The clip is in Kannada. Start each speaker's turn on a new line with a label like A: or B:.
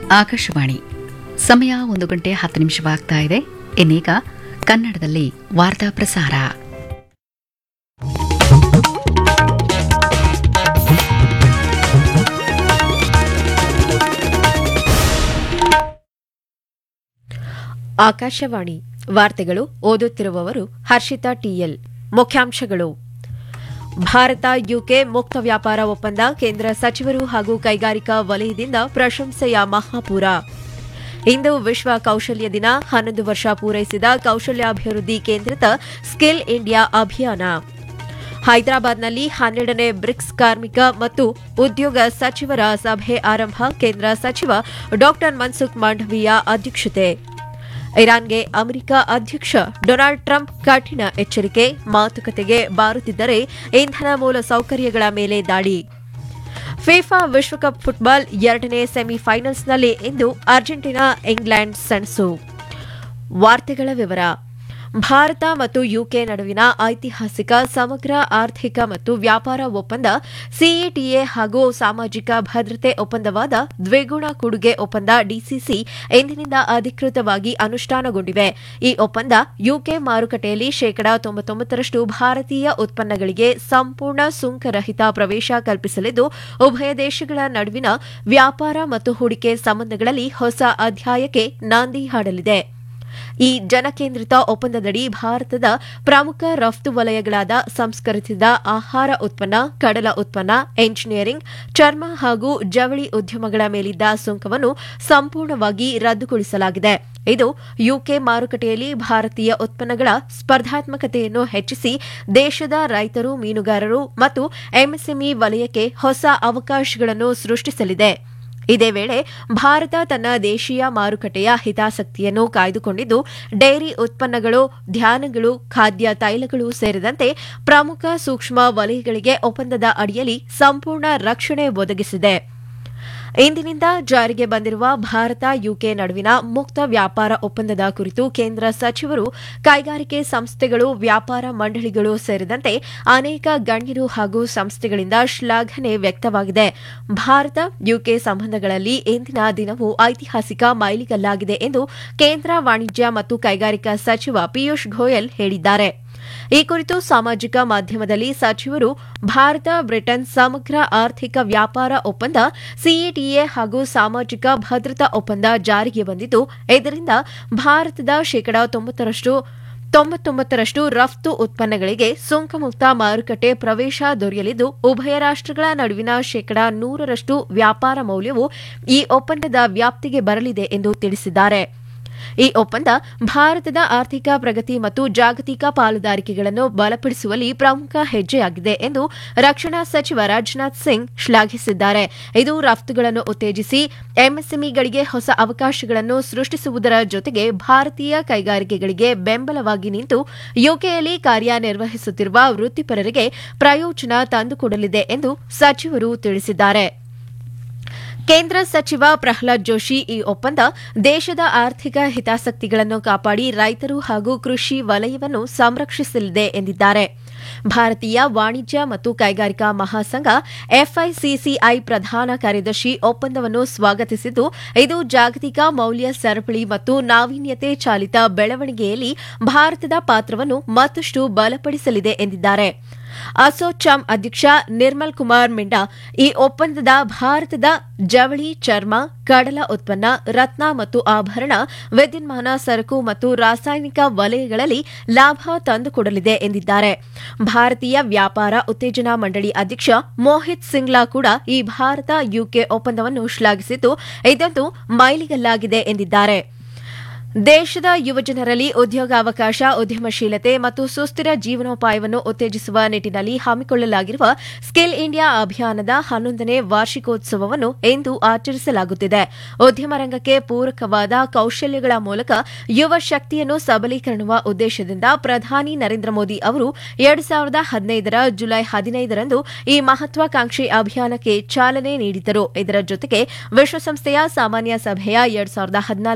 A: ಆಕಾಶವಾಣಿ ಸಮಯ ಒಂದು ಗಂಟೆ ಹತ್ತು ನಿಮಿಷವಾಗ್ತಾ ಇದೆ ಇನ್ನೀಗ ಕನ್ನಡದಲ್ಲಿ ವಾರ್ತಾ ಪ್ರಸಾರ
B: ಆಕಾಶವಾಣಿ ವಾರ್ತೆಗಳು ಓದುತ್ತಿರುವವರು ಹರ್ಷಿತಾ ಟಿಎಲ್ ಮುಖ್ಯಾಂಶಗಳು ಭಾರತ ಯುಕೆ ಮುಕ್ತ ವ್ಯಾಪಾರ ಒಪ್ಪಂದ ಕೇಂದ್ರ ಸಚಿವರು ಹಾಗೂ ಕೈಗಾರಿಕಾ ವಲಯದಿಂದ ಪ್ರಶಂಸೆಯ ಮಹಾಪೂರ ಇಂದು ವಿಶ್ವ ಕೌಶಲ್ಯ ದಿನ ಹನ್ನೊಂದು ವರ್ಷ ಪೂರೈಸಿದ ಕೌಶಲ್ಯಾಭಿವೃದ್ಧಿ ಕೇಂದ್ರಿತ ಸ್ಕಿಲ್ ಇಂಡಿಯಾ ಅಭಿಯಾನ ಹೈದರಾಬಾದ್ನಲ್ಲಿ ಹನ್ನೆರಡನೇ ಬ್ರಿಕ್ಸ್ ಕಾರ್ಮಿಕ ಮತ್ತು ಉದ್ಯೋಗ ಸಚಿವರ ಸಭೆ ಆರಂಭ ಕೇಂದ್ರ ಸಚಿವ ಡಾ ಮನ್ಸುಖ್ ಮಾಂಡವೀಯ ಅಧ್ಯಕ್ಷತೆ ಇರಾನ್ಗೆ ಅಮೆರಿಕ ಅಧ್ಯಕ್ಷ ಡೊನಾಲ್ಡ್ ಟ್ರಂಪ್ ಕಠಿಣ ಎಚ್ಚರಿಕೆ ಮಾತುಕತೆಗೆ ಬಾರುತ್ತಿದ್ದರೆ ಇಂಧನ ಮೂಲ ಸೌಕರ್ಯಗಳ ಮೇಲೆ ದಾಳಿ ಫಿಫಾ ವಿಶ್ವಕಪ್ ಫುಟ್ಬಾಲ್ ಎರಡನೇ ಸೆಮಿಫೈನಲ್ಸ್ನಲ್ಲಿ ಇಂದು ಅರ್ಜೆಂಟೀನಾ ಇಂಗ್ಲೆಂಡ್ ಸೆಣಸು ವಾರ್ತೆಗಳ ವಿವರ ಭಾರತ ಮತ್ತು ಯುಕೆ ನಡುವಿನ ಐತಿಹಾಸಿಕ ಸಮಗ್ರ ಆರ್ಥಿಕ ಮತ್ತು ವ್ಯಾಪಾರ ಒಪ್ಪಂದ ಸಿಇಟಿಎ ಹಾಗೂ ಸಾಮಾಜಿಕ ಭದ್ರತೆ ಒಪ್ಪಂದವಾದ ದ್ವಿಗುಣ ಕೊಡುಗೆ ಒಪ್ಪಂದ ಡಿಸಿಸಿ ಇಂದಿನಿಂದ ಅಧಿಕೃತವಾಗಿ ಅನುಷ್ಠಾನಗೊಂಡಿವೆ ಈ ಒಪ್ಪಂದ ಯುಕೆ ಮಾರುಕಟ್ಟೆಯಲ್ಲಿ ಶೇಕಡಾ ತೊಂಬತ್ತೊಂಬತ್ತರಷ್ಟು ಭಾರತೀಯ ಉತ್ಪನ್ನಗಳಿಗೆ ಸಂಪೂರ್ಣ ಸುಂಕರಹಿತ ಪ್ರವೇಶ ಕಲ್ಪಿಸಲಿದ್ದು ಉಭಯ ದೇಶಗಳ ನಡುವಿನ ವ್ಯಾಪಾರ ಮತ್ತು ಹೂಡಿಕೆ ಸಂಬಂಧಗಳಲ್ಲಿ ಹೊಸ ಅಧ್ಯಾಯಕ್ಕೆ ನಾಂದಿ ಹಾಡಲಿದೆ ಈ ಜನಕೇಂದ್ರಿತ ಒಪ್ಪಂದದಡಿ ಭಾರತದ ಪ್ರಮುಖ ರಫ್ತು ವಲಯಗಳಾದ ಸಂಸ್ಕರಿಸಿದ ಆಹಾರ ಉತ್ಪನ್ನ ಕಡಲ ಉತ್ಪನ್ನ ಎಂಜಿನಿಯರಿಂಗ್ ಚರ್ಮ ಹಾಗೂ ಜವಳಿ ಉದ್ಯಮಗಳ ಮೇಲಿದ್ದ ಸುಂಕವನ್ನು ಸಂಪೂರ್ಣವಾಗಿ ರದ್ದುಗೊಳಿಸಲಾಗಿದೆ ಇದು ಯುಕೆ ಮಾರುಕಟ್ಟೆಯಲ್ಲಿ ಭಾರತೀಯ ಉತ್ಪನ್ನಗಳ ಸ್ಪರ್ಧಾತ್ಮಕತೆಯನ್ನು ಹೆಚ್ಚಿಸಿ ದೇಶದ ರೈತರು ಮೀನುಗಾರರು ಮತ್ತು ಎಂಎಸ್ಎಂಇ ವಲಯಕ್ಕೆ ಹೊಸ ಅವಕಾಶಗಳನ್ನು ಸೃಷ್ಟಿಸಲಿದೆ ಇದೇ ವೇಳೆ ಭಾರತ ತನ್ನ ದೇಶೀಯ ಮಾರುಕಟ್ಟೆಯ ಹಿತಾಸಕ್ತಿಯನ್ನು ಕಾಯ್ದುಕೊಂಡಿದ್ದು ಡೈರಿ ಉತ್ಪನ್ನಗಳು ಧಾನ್ಯಗಳು ಖಾದ್ಯ ತೈಲಗಳು ಸೇರಿದಂತೆ ಪ್ರಮುಖ ಸೂಕ್ಷ್ಮ ವಲಯಗಳಿಗೆ ಒಪ್ಪಂದದ ಅಡಿಯಲ್ಲಿ ಸಂಪೂರ್ಣ ರಕ್ಷಣೆ ಒದಗಿಸಿದೆ ಇಂದಿನಿಂದ ಜಾರಿಗೆ ಬಂದಿರುವ ಭಾರತ ಯುಕೆ ನಡುವಿನ ಮುಕ್ತ ವ್ಯಾಪಾರ ಒಪ್ಪಂದದ ಕುರಿತು ಕೇಂದ್ರ ಸಚಿವರು ಕೈಗಾರಿಕೆ ಸಂಸ್ಥೆಗಳು ವ್ಯಾಪಾರ ಮಂಡಳಿಗಳು ಸೇರಿದಂತೆ ಅನೇಕ ಗಣ್ಯರು ಹಾಗೂ ಸಂಸ್ಥೆಗಳಿಂದ ಶ್ಲಾಘನೆ ವ್ಯಕ್ತವಾಗಿದೆ ಭಾರತ ಯುಕೆ ಸಂಬಂಧಗಳಲ್ಲಿ ಇಂದಿನ ದಿನವು ಐತಿಹಾಸಿಕ ಮೈಲಿಗಲ್ಲಾಗಿದೆ ಎಂದು ಕೇಂದ್ರ ವಾಣಿಜ್ಯ ಮತ್ತು ಕೈಗಾರಿಕಾ ಸಚಿವ ಪಿಯೂಷ್ ಗೋಯಲ್ ಹೇಳಿದ್ದಾರೆ ಈ ಕುರಿತು ಸಾಮಾಜಿಕ ಮಾಧ್ಯಮದಲ್ಲಿ ಸಚಿವರು ಭಾರತ ಬ್ರಿಟನ್ ಸಮಗ್ರ ಆರ್ಥಿಕ ವ್ಯಾಪಾರ ಒಪ್ಪಂದ ಸಿಇಟಿಎ ಹಾಗೂ ಸಾಮಾಜಿಕ ಭದ್ರತಾ ಒಪ್ಪಂದ ಜಾರಿಗೆ ಬಂದಿದ್ದು ಇದರಿಂದ ಭಾರತದ ಶೇಕಡಾ ತೊಂಬತ್ತರಷ್ಟು ತೊಂಬತ್ತೊಂಬತ್ತರಷ್ಟು ರಫ್ತು ಉತ್ಪನ್ನಗಳಿಗೆ ಸುಂಕಮುಕ್ತ ಮಾರುಕಟ್ಟೆ ಪ್ರವೇಶ ದೊರೆಯಲಿದ್ದು ಉಭಯ ರಾಷ್ಟಗಳ ನಡುವಿನ ಶೇಕಡಾ ನೂರರಷ್ಟು ವ್ಯಾಪಾರ ಮೌಲ್ಯವು ಈ ಒಪ್ಪಂದದ ವ್ಯಾಪ್ತಿಗೆ ಬರಲಿದೆ ಎಂದು ತಿಳಿಸಿದ್ದಾರೆ ಈ ಒಪ್ಪಂದ ಭಾರತದ ಆರ್ಥಿಕ ಪ್ರಗತಿ ಮತ್ತು ಜಾಗತಿಕ ಪಾಲುದಾರಿಕೆಗಳನ್ನು ಬಲಪಡಿಸುವಲ್ಲಿ ಪ್ರಮುಖ ಹೆಜ್ಜೆಯಾಗಿದೆ ಎಂದು ರಕ್ಷಣಾ ಸಚಿವ ರಾಜನಾಥ್ ಸಿಂಗ್ ಶ್ಲಾಘಿಸಿದ್ದಾರೆ ಇದು ರಫ್ತುಗಳನ್ನು ಉತ್ತೇಜಿಸಿ ಎಂಎಸ್ಎಂಇಗಳಿಗೆ ಹೊಸ ಅವಕಾಶಗಳನ್ನು ಸೃಷ್ಟಿಸುವುದರ ಜೊತೆಗೆ ಭಾರತೀಯ ಕೈಗಾರಿಕೆಗಳಿಗೆ ಬೆಂಬಲವಾಗಿ ನಿಂತು ಯುಕೆಯಲ್ಲಿ ಕಾರ್ಯನಿರ್ವಹಿಸುತ್ತಿರುವ ವೃತ್ತಿಪರರಿಗೆ ಪ್ರಯೋಜನ ತಂದುಕೊಡಲಿದೆ ಎಂದು ಸಚಿವರು ತಿಳಿಸಿದ್ದಾರೆ ಕೇಂದ್ರ ಸಚಿವ ಪ್ರಹ್ಲಾದ್ ಜೋಶಿ ಈ ಒಪ್ಪಂದ ದೇಶದ ಆರ್ಥಿಕ ಹಿತಾಸಕ್ತಿಗಳನ್ನು ಕಾಪಾಡಿ ರೈತರು ಹಾಗೂ ಕೃಷಿ ವಲಯವನ್ನು ಸಂರಕ್ಷಿಸಲಿದೆ ಎಂದಿದ್ದಾರೆ ಭಾರತೀಯ ವಾಣಿಜ್ಯ ಮತ್ತು ಕೈಗಾರಿಕಾ ಮಹಾಸಂಘ ಎಫ್ಐಸಿಸಿಐ ಪ್ರಧಾನ ಕಾರ್ಯದರ್ಶಿ ಒಪ್ಪಂದವನ್ನು ಸ್ವಾಗತಿಸಿದ್ದು ಇದು ಜಾಗತಿಕ ಮೌಲ್ಯ ಸರಪಳಿ ಮತ್ತು ನಾವೀನ್ಯತೆ ಚಾಲಿತ ಬೆಳವಣಿಗೆಯಲ್ಲಿ ಭಾರತದ ಪಾತ್ರವನ್ನು ಮತ್ತಷ್ಟು ಬಲಪಡಿಸಲಿದೆ ಎಂದಿದ್ದಾರೆ ಅಸೋಚಾಮ್ ಅಧ್ಯಕ್ಷ ನಿರ್ಮಲ್ ಕುಮಾರ್ ಮಿಂಡಾ ಈ ಒಪ್ಪಂದದ ಭಾರತದ ಜವಳಿ ಚರ್ಮ ಕಡಲ ಉತ್ಪನ್ನ ರತ್ನ ಮತ್ತು ಆಭರಣ ವಿದ್ಯುನ್ಮಾನ ಸರಕು ಮತ್ತು ರಾಸಾಯನಿಕ ವಲಯಗಳಲ್ಲಿ ಲಾಭ ತಂದುಕೊಡಲಿದೆ ಎಂದಿದ್ದಾರೆ ಭಾರತೀಯ ವ್ಯಾಪಾರ ಉತ್ತೇಜನಾ ಮಂಡಳಿ ಅಧ್ಯಕ್ಷ ಮೋಹಿತ್ ಸಿಂಗ್ಲಾ ಕೂಡ ಈ ಭಾರತ ಯುಕೆ ಒಪ್ಪಂದವನ್ನು ಶ್ಲಾಘಿಸಿದ್ದು ಇದೊಂದು ಮೈಲಿಗಲ್ಲಾಗಿದೆ ಎಂದಿದ್ದಾರೆ ದೇಶದ ಯುವಜನರಲ್ಲಿ ಉದ್ಯೋಗಾವಕಾಶ ಉದ್ಯಮಶೀಲತೆ ಮತ್ತು ಸುಸ್ಥಿರ ಜೀವನೋಪಾಯವನ್ನು ಉತ್ತೇಜಿಸುವ ನಿಟ್ಟಿನಲ್ಲಿ ಹಮ್ಮಿಕೊಳ್ಳಲಾಗಿರುವ ಸ್ಕಿಲ್ ಇಂಡಿಯಾ ಅಭಿಯಾನದ ಹನ್ನೊಂದನೇ ವಾರ್ಷಿಕೋತ್ಸವವನ್ನು ಇಂದು ಆಚರಿಸಲಾಗುತ್ತಿದೆ ಉದ್ಯಮ ರಂಗಕ್ಕೆ ಪೂರಕವಾದ ಕೌಶಲ್ಯಗಳ ಮೂಲಕ ಯುವ ಶಕ್ತಿಯನ್ನು ಸಬಲೀಕರಣವ ಉದ್ದೇಶದಿಂದ ಪ್ರಧಾನಿ ನರೇಂದ್ರ ಮೋದಿ ಅವರು ಎರಡು ಸಾವಿರದ ಹದಿನೈದರ ಜುಲೈ ಹದಿನೈದರಂದು ಈ ಮಹತ್ವಾಕಾಂಕ್ಷಿ ಅಭಿಯಾನಕ್ಕೆ ಚಾಲನೆ ನೀಡಿದ್ದರು ಇದರ ಜೊತೆಗೆ ವಿಶ್ವಸಂಸ್ಥೆಯ ಸಾಮಾನ್ಯ ಸಭೆಯ ಎರಡು ಸಾವಿರದ